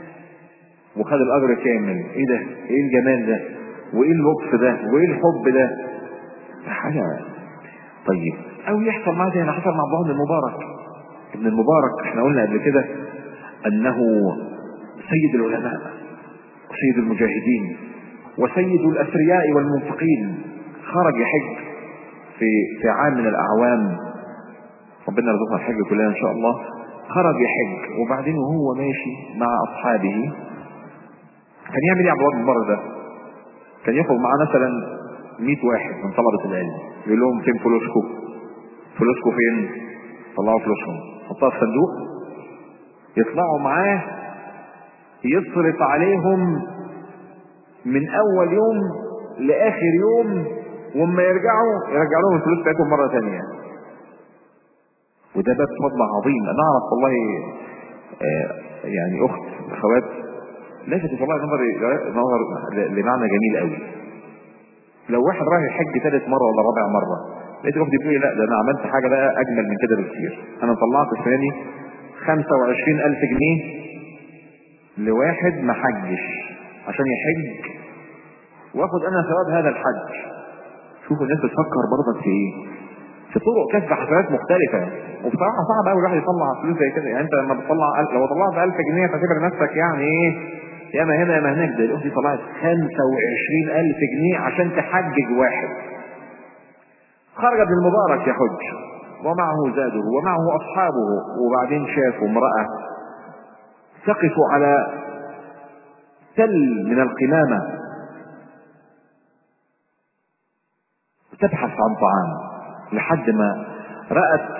[SPEAKER 1] وخد الاجر كامل ايه ده ايه الجمال ده وايه اللطف ده وايه الحب ده حاجه طيب او يحصل معاه زي ما حصل مع ابن المبارك ابن المبارك احنا قلنا قبل كده انه سيد العلماء وسيد المجاهدين وسيد الاثرياء والمنفقين خرج يحج في في عام من الاعوام ربنا يرزقنا الحج كلنا ان شاء الله خرج يحج وبعدين وهو ماشي مع اصحابه كان يعمل ايه عبد الله بن المبارك ده؟ كان ياخد معاه مثلا 100 واحد من طلبة العلم يقول لهم فين فلوسكم؟ فلوسكم فين؟ طلعوا فلوسهم حطها في صندوق يطلعوا معاه يصرف عليهم من اول يوم لاخر يوم واما يرجعوا يرجع لهم الفلوس بتاعتهم مره ثانيه وده باب فضل عظيم انا اعرف والله آه يعني اخت اخوات لفتت والله نظري نظر لمعنى جميل قوي لو واحد رايح يحج ثالث مره ولا رابع مره لقيت اختي بتقول لي لا ده انا عملت حاجه بقى اجمل من كده بكتير انا طلعت السنه 25000 جنيه لواحد ما حجش عشان يحج واخد انا ثواب هذا الحج شوفوا الناس بتفكر برضك في ايه في طرق كسب حسنات مختلفة وبصراحة صعب قوي الواحد يطلع فلوس زي كده يعني انت لما بتطلع لو طلعت 1000 جنيه تعتبر نفسك يعني ايه يا ما هنا يا ما هناك ده الاخت دي طلعت 25000 جنيه عشان تحجج واحد خرج ابن المبارك يحج ومعه زاده ومعه اصحابه وبعدين شافوا امرأة تقف على تل من القمامة تبحث عن طعام لحد ما رأت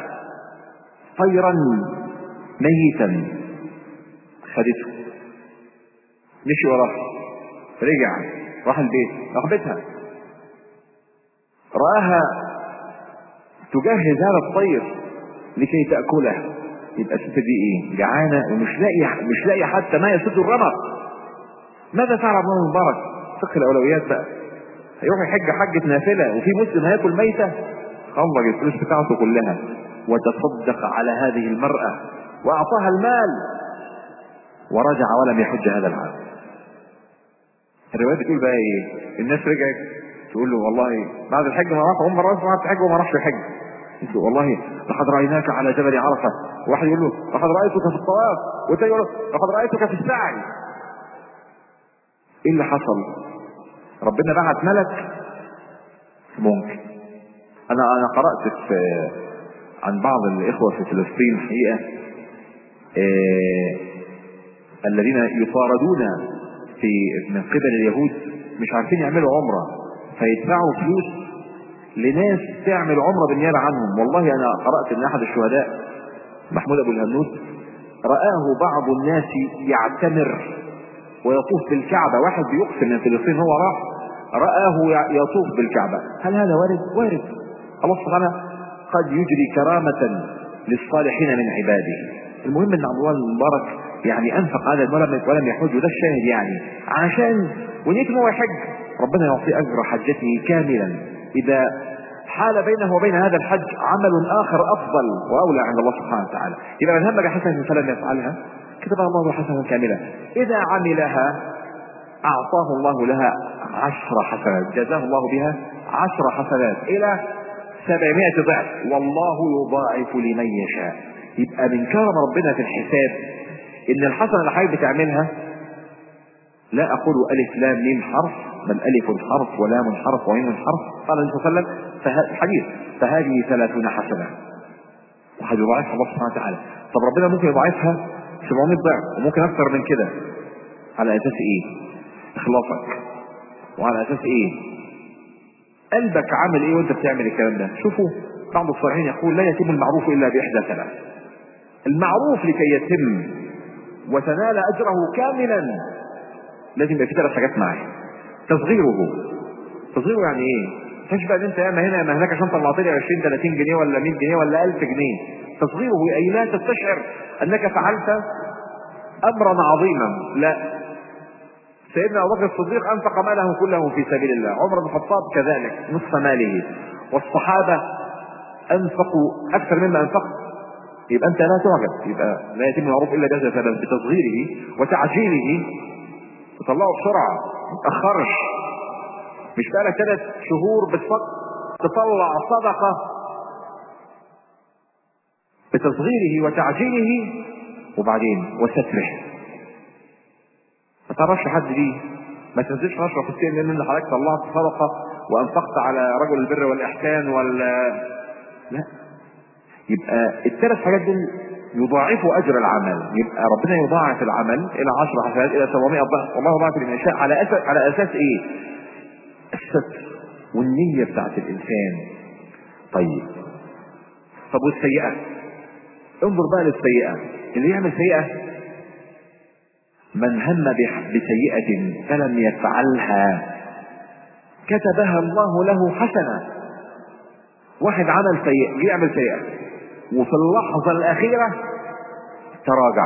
[SPEAKER 1] طيرا ميتا خدته مشي وراه رجع راح البيت راح بيتها رآها تجهز هذا الطير لكي تأكله يبقى الست دي ايه جعانة ومش لاقي مش لاقي حتى ما يسد الرمق ماذا فعل عبد الله المبارك فقه الاولويات بقى هيروح يحج حجة نافلة وفي مسلم هياكل ميتة خرج الفلوس بتاعته كلها وتصدق على هذه المرأة وأعطاها المال ورجع ولم يحج هذا العام الرواية بتقول بقى ايه الناس رجعت تقول له والله بعد الحج ما راح عمر راس راح حج وما راحش الحج يقول والله لقد رايناك على جبل عرفه واحد يقول له لقد رايتك في الطواف والثاني يقول له لقد رايتك في السعي ايه اللي حصل ربنا بعت ملك ممكن انا انا قرات في عن بعض الاخوه في فلسطين حقيقه آه الذين يطاردون في من قبل اليهود مش عارفين يعملوا عمره فيدفعوا فلوس لناس تعمل عمره بالنيابه عنهم والله انا قرات ان احد الشهداء محمود ابو الهنود رآه بعض الناس يعتمر ويطوف بالكعبة واحد بيقسم من فلسطين هو راح رآه يطوف بالكعبة هل هذا وارد؟ وارد الله سبحانه قد يجري كرامة للصالحين من عباده المهم ان عبد الله المبارك يعني انفق هذا المال ولم يحج وده الشاهد يعني عشان ونيته هو يحج ربنا يعطيه اجر حجته كاملا اذا حال بينه وبين هذا الحج عمل اخر افضل واولى عند الله سبحانه وتعالى اذا من همك حسنه فلم يفعلها كتبها الله حسنه كامله اذا عملها اعطاه الله لها عشر حسنات جزاه الله بها عشر حسنات الى سبعمائة ضعف والله يضاعف لمن يشاء يبقى من كرم ربنا في الحساب ان الحسنه اللي حضرتك بتعملها لا اقول الف لام ميم حرف بل الف حرف ولام حرف وميم حرف قال النبي صلى الله عليه وسلم الحديث فهذه ثلاثون حسنه وهيضاعفها الله سبحانه وتعالى طب ربنا ممكن يضاعفها 700 ضعف وممكن اكثر من كده على اساس ايه اخلاصك وعلى اساس ايه قلبك عامل ايه وانت بتعمل الكلام ده شوفوا بعض الصالحين يقول لا يتم المعروف الا باحدى ثلاث المعروف لكي يتم وتنال اجره كاملا لازم يبقى في ثلاث حاجات معاه تصغيره تصغيره يعني ايه مش بقى انت ياما هنا ياما هناك عشان طلعت لي 20 30 جنيه ولا 100 جنيه ولا 1000 جنيه تصغيره اي لا تستشعر انك فعلت امرا عظيما لا سيدنا ابو بكر الصديق انفق ماله كله في سبيل الله عمر بن الخطاب كذلك نصف ماله والصحابه انفقوا اكثر مما انفقوا يبقى انت لا تعجب يبقى لا يتم المعروف الا بهذا السبب بتصغيره وتعجيله تطلعه بسرعه ما تاخرش مش بقالك ثلاث شهور بتفكر تطلع صدقه بتصغيره وتعجيله وبعدين وستره ما تعرفش حد ليه ما تنزلش نشرة في السن لان حضرتك طلعت صدقه وانفقت على رجل البر والاحسان ولا لا يبقى الثلاث حاجات دول يضاعفوا اجر العمل يبقى ربنا يضاعف العمل الى 10 حسنات الى 700 ضعف والله يضاعف لمن يشاء على اساس على اساس ايه؟ الستر والنية بتاعت الانسان طيب طب والسيئة انظر بقى للسيئة اللي يعمل سيئة من هم بسيئة فلم يفعلها كتبها الله له حسنة واحد عمل سيئة يعمل سيئة وفي اللحظة الأخيرة تراجع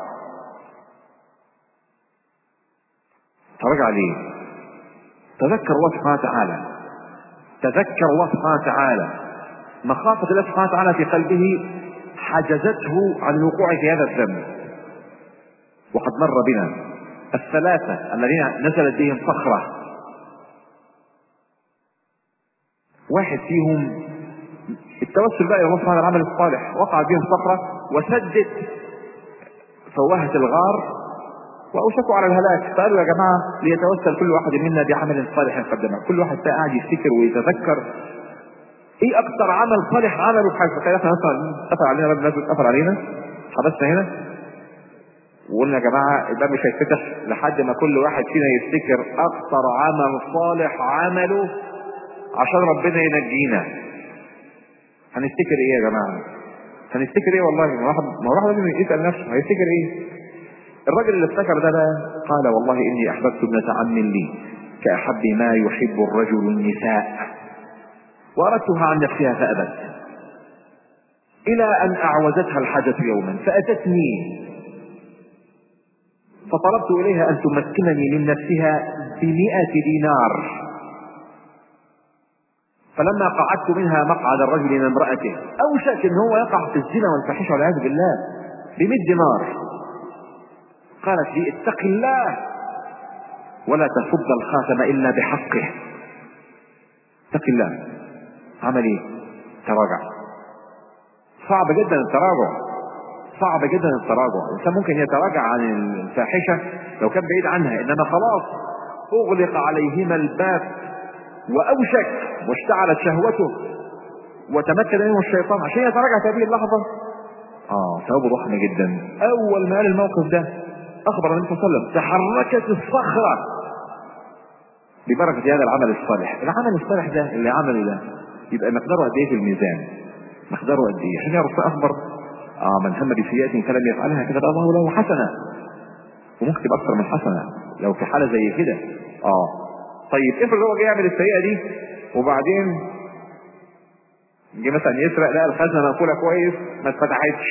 [SPEAKER 1] تراجع ليه؟ تذكر الله سبحانه وتعالى تذكر الله سبحانه وتعالى مخافة الله سبحانه وتعالى في قلبه حجزته عن الوقوع في هذا الذنب وقد مر بنا الثلاثة الذين نزلت بهم صخرة واحد فيهم التوسل بقى الى الله سبحانه العمل الصالح وقع بهم صخرة وسدت فوهة الغار واوشكوا على الهلاك فقالوا يا جماعه ليتوسل كل واحد منا بعمل صالح قدمه كل واحد بقى قاعد يفتكر ويتذكر ايه اكثر عمل صالح عمله في حياته تخيل احنا مثلا قفل علينا باب الناس اتقفل علينا حبسنا هنا وقلنا يا جماعه الباب مش هيتفتح لحد ما كل واحد فينا يفتكر اكثر عمل صالح عمله عشان ربنا ينجينا هنفتكر ايه يا جماعه هنفتكر ايه والله ما واحد ما واحد لازم يسال نفسه هيفتكر ايه الرجل اللي افتكر ده بقى قال والله اني احببت ابنة عم لي كأحب ما يحب الرجل النساء وأردتها عن نفسها فأبت إلى أن أعوزتها الحاجة يوما فأتتني فطلبت إليها أن تمكنني من نفسها بمئة دينار فلما قعدت منها مقعد الرجل من امرأته أوشك أن هو يقع في الزنا والفحش والعياذ بالله بمئة دينار قالت لي اتق الله ولا تفض الخاتم إلا بحقه اتق الله عمل ايه تراجع صعب جدا التراجع صعب جدا التراجع الانسان ممكن يتراجع عن الفاحشه لو كان بعيد عنها انما خلاص اغلق عليهما الباب واوشك واشتعلت شهوته وتمكن منه الشيطان عشان يتراجع في هذه اللحظه اه ثوابه ضخم جدا اول ما قال الموقف ده اخبر النبي صلى الله عليه وسلم تحركت الصخره ببركه هذا العمل الصالح العمل الصالح ده اللي عمله ده يبقى مقداره قد ايه في الميزان مقداره قد ايه عشان يعرف اخبر اه من هم بسيئة فلم يفعلها كتب الله له حسنة وممكن تبقى اكثر من حسنة لو في حالة زي كده اه طيب افرض هو جاي يعمل السيئة دي وبعدين جه مثلا يسرق لقى الخزنة مقفولة كويس ما اتفتحتش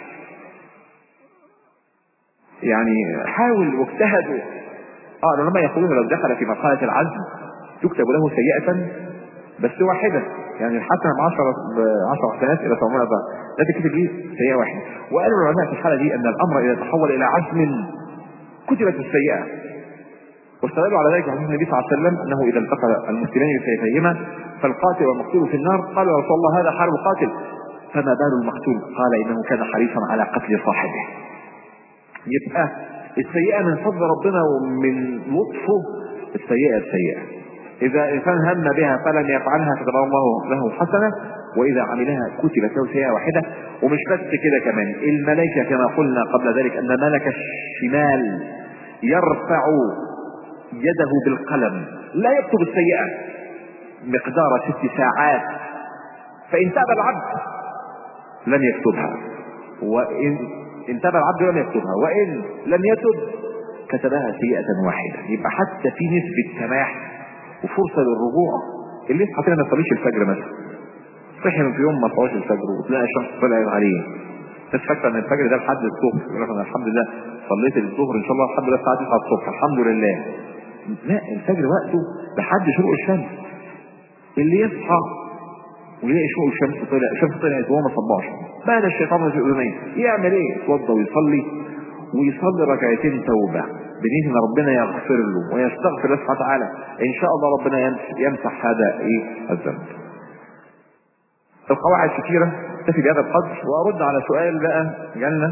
[SPEAKER 1] يعني حاول واجتهد اه لما يقولون لو دخل في مرحلة العزم تكتب له سيئة بس واحدة يعني الحسنة بعشرة بعشر حسنات إلى 700 ضعف ده تكتب ليه سيئة واحدة وقالوا العلماء في الحالة دي أن الأمر إذا تحول إلى عزم كتبت السيئة واستدلوا على ذلك حديث النبي صلى الله عليه وسلم أنه إذا التقى المسلمين بسيفيهما فالقاتل والمقتول في النار قالوا يا رسول الله هذا حارب القاتل فما بال المقتول قال إنه كان حريصا على قتل صاحبه يبقى السيئة من فضل ربنا ومن لطفه السيئة السيئة إذا إنسان هم بها فلم يفعلها كتب الله له حسنة وإذا عملها كتبت له سيئة واحدة ومش بس كده كمان الملائكة كما قلنا قبل ذلك أن ملك الشمال يرفع يده بالقلم لا يكتب السيئة مقدار ست ساعات فإن تاب العبد لم يكتبها وإن إن تاب العبد لم يكتبها وإن لم يتب كتبها سيئة واحدة يبقى حتى في نسبة سماح وفرصة للرجوع اللي يصحى كده ما يصليش الفجر مثلا صحي من في يوم ما صلاش الفجر وتلاقي الشمس طلعت عليه بس فاكره ان الفجر ده لحد الصبح يقول لك انا الحمد لله صليت الظهر ان شاء الله الحمد لله الساعه 9 الصبح الحمد لله لا الفجر وقته لحد شروق الشمس اللي يصحى ويلاقي شروق الشمس طلع الشمس طلعت وهو ما صباش بعد الشيطان في اذنيه يعمل ايه؟ يتوضا ويصلي ويصلي ركعتين توبه بنيه ان ربنا يغفر له ويستغفر له سبحانه وتعالى ان شاء الله ربنا يمسح هذا ايه الذنب القواعد كثيرة اكتفي بهذا القدر وارد على سؤال بقى جالنا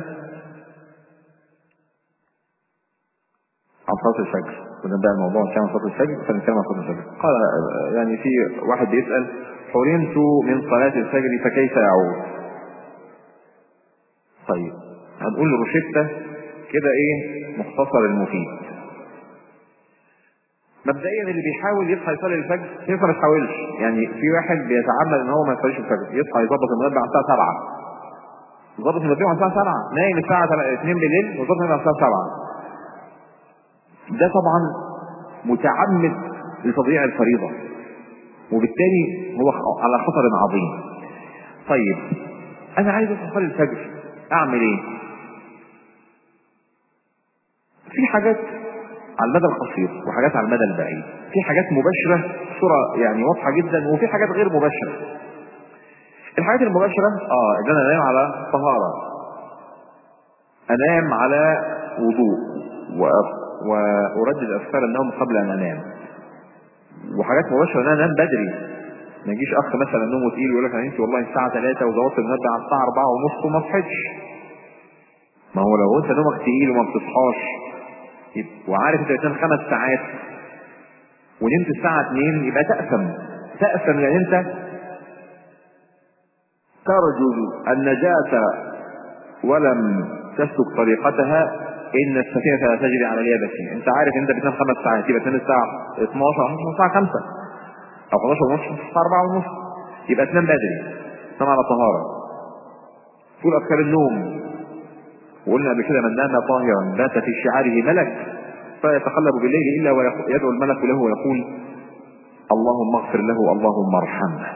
[SPEAKER 1] عن صلاة الفجر كنا بقى الموضوع كان عن صلاة الفجر فنتكلم عن صلاة الفجر قال يعني في واحد بيسأل حرمت من صلاة الفجر فكيف أعود؟ طيب هنقول روشتة كده ايه مختصر المفيد مبدئيا اللي بيحاول يصحى يصلي الفجر ينفع ما يحاولش يعني في واحد بيتعمد ان هو ما يصليش الفجر يصحى يظبط المنبه على الساعه 7 يظبط المنبه على الساعه 7 نايم الساعه 2 بالليل ويظبط المنبه على الساعه 7 ده طبعا متعمد لتضييع الفريضه وبالتالي هو على خطر عظيم طيب انا عايز اصلي الفجر اعمل ايه في حاجات على المدى القصير وحاجات على المدى البعيد في حاجات مباشرة صورة يعني واضحة جدا وفي حاجات غير مباشرة الحاجات المباشرة اه ان انا انام على طهارة انام على وضوء واردد اذكار النوم قبل ان انام وحاجات مباشرة ان انا انام بدري ما يجيش اخ مثلا نومه تقيل ويقول لك انا نمت والله الساعة 3 وظبطت المنبه على الساعة 4 ونص وما صحيتش ما هو لو انت نومك تقيل وما بتصحاش وعارف انت بتنام خمس ساعات ونمت الساعة 2 يبقى تأثم تأثم لأن أنت ترجو النجاة ولم تسلك طريقتها إن السفينة لا تجري على اليابس أنت عارف أنت بتنام خمس ساعات يبقى تنام الساعة 12 أو الساعة 5 أو 11 ونص الساعة 4 ونص يبقى تنام بدري تنام على طهارة تقول أذكار النوم وقلنا قبل كده من نام طاهرا بات في شعاره ملك فيتقلب بالليل الا ويدعو الملك له ويقول اللهم اغفر له اللهم ارحمه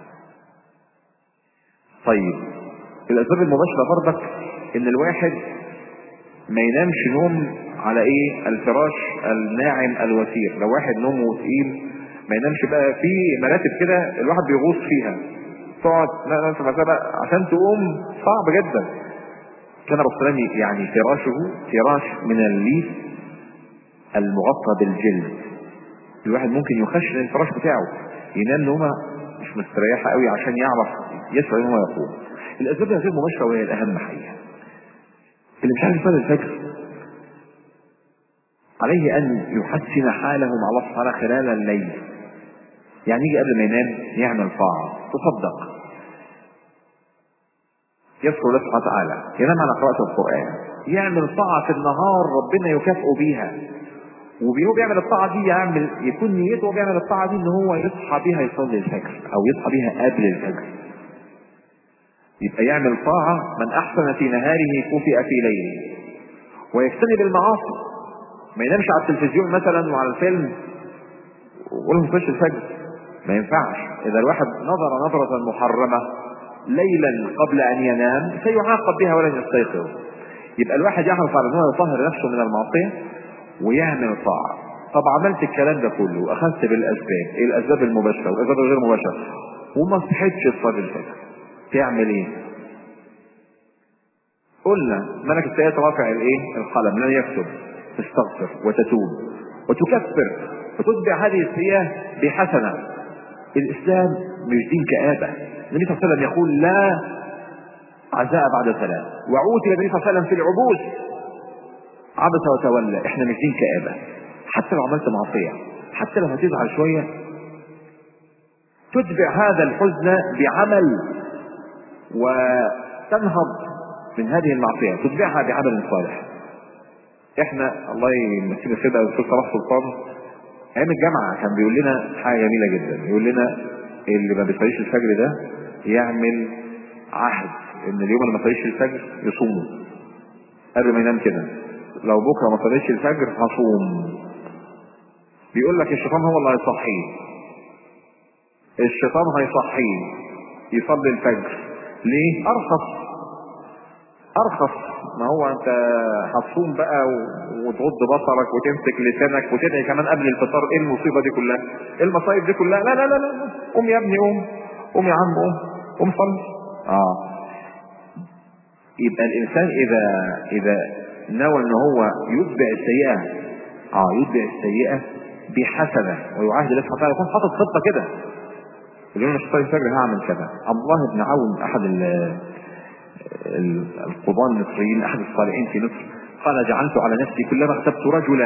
[SPEAKER 1] طيب الاسباب المباشره برضك ان الواحد ما ينامش نوم على ايه الفراش الناعم الوثير لو واحد نومه تقيل ما ينامش بقى في مراتب كده الواحد بيغوص فيها تقعد لا لا في بقى عشان تقوم صعب جدا كان الرسول يعني فراشه فراش من الليف المغطى بالجلد الواحد ممكن يخشن الفراش بتاعه ينام نومه مش مستريحه قوي عشان يعرف يسعى ان هو يقوم الاسباب غير مباشره وهي الاهم حقيقه اللي مش عارف يصلي الفجر عليه ان يحسن حاله مع الله سبحانه خلال الليل يعني يجي قبل ما ينام يعمل طاعه تصدق يذكر الله سبحانه وتعالى ينام على قراءة القرآن يعمل طاعة في النهار ربنا يكافئه بيها وهو بيعمل الطاعة دي يعمل يكون نيته بيعمل الطاعة دي ان هو يصحى بيها يصلي الفجر او يصحى بيها قبل الفجر يبقى يعمل طاعة من احسن في نهاره كفئ في ليله ويجتنب المعاصي ما ينامش على التلفزيون مثلا وعلى الفيلم ويقول له الفجر ما ينفعش اذا الواحد نظر نظرة محرمة ليلا قبل ان ينام سيعاقب بها ولن يستيقظ يبقى الواحد يحرص على ان هو يطهر نفسه من المعصيه ويعمل طاعه طب عملت الكلام ده كله واخذت بالاسباب ايه الاسباب المباشره والاسباب الغير مباشره وما صحتش تصلي الفجر تعمل ايه قلنا ملك السيئات رافع الايه القلم لن يكتب تستغفر وتتوب وتكفر وتتبع هذه السيئه بحسنه الاسلام مش دين كابه النبي صلى الله عليه وسلم يقول لا عزاء بعد سلام وعوتي النبي صلى الله عليه وسلم في العبوس عبس وتولى احنا مش دين كآبة حتى لو عملت معصية حتى لو هتزعل شوية تتبع هذا الحزن بعمل وتنهض من هذه المعصية تتبعها بعمل صالح احنا الله يمسينا السيدة الاستاذ صلاح سلطان ايام الجامعة كان بيقول لنا حاجة جميلة جدا يقول لنا اللي ما بيصليش الفجر ده يعمل عهد ان اليوم اللي ما صليش الفجر يصومه قبل ما ينام كده لو بكره ما صليتش الفجر هصوم بيقول لك الشيطان هو اللي هيصحيه الشيطان هيصحيه يصلي الفجر ليه ارخص ارخص ما هو انت هتصوم بقى وتغض بصرك وتمسك لسانك وتدعي كمان قبل الفطار ايه المصيبه دي كلها ايه المصايب دي كلها لا لا لا لا قوم يا ابني قوم قوم يا عم قوم قوم صلي اه يبقى الانسان اذا اذا نوى ان هو يتبع السيئه اه يتبع السيئه بحسنه ويعاهد الله سبحانه وتعالى يكون حاطط خطه كده اليوم مش طيب الفجر هعمل كذا عبد الله بن عون احد القضاة المصريين احد الصالحين في مصر قال جعلت على نفسي كلما اغتبت رجلا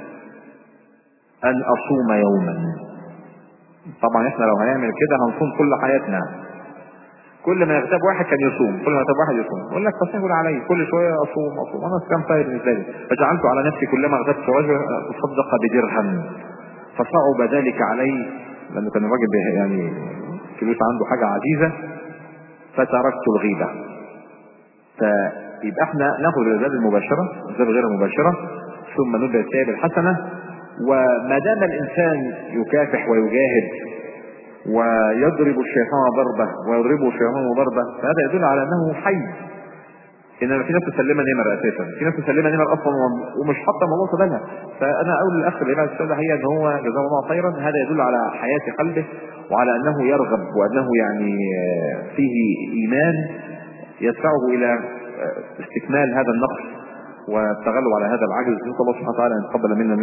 [SPEAKER 1] ان اصوم يوما طبعا احنا لو هنعمل كده هنصوم كل حياتنا كل ما يغتاب واحد كان يصوم كل ما يغتاب واحد يصوم يقول لك تسهل علي كل شويه اصوم اصوم انا كم طيب بالنسبه لي فجعلت على نفسي كلما اغتبت رجلا اصدق بدرهم فصعب ذلك علي لانه كان الراجل يعني فلوس عنده حاجه عزيزه فتركت الغيبه فيبقى احنا ناخذ الاسباب المباشره الاسباب غير المباشره ثم نبدا السيئه بالحسنه وما دام الانسان يكافح ويجاهد ويضرب الشيطان ضربه ويضربه الشيطان ضربه فهذا يدل على انه حي انما في ناس مسلمه نمر اساسا في ناس مسلمه نمر اصلا ومش حاطه الموضوع في بالها فانا اقول للاخ الامام السادة هي ان هو جزاه الله خيرا هذا يدل على حياه قلبه وعلى انه يرغب وانه يعني فيه ايمان يدفعه الى استكمال هذا النقص والتغلب على هذا العجز نسال الله سبحانه وتعالى ان يتقبل منا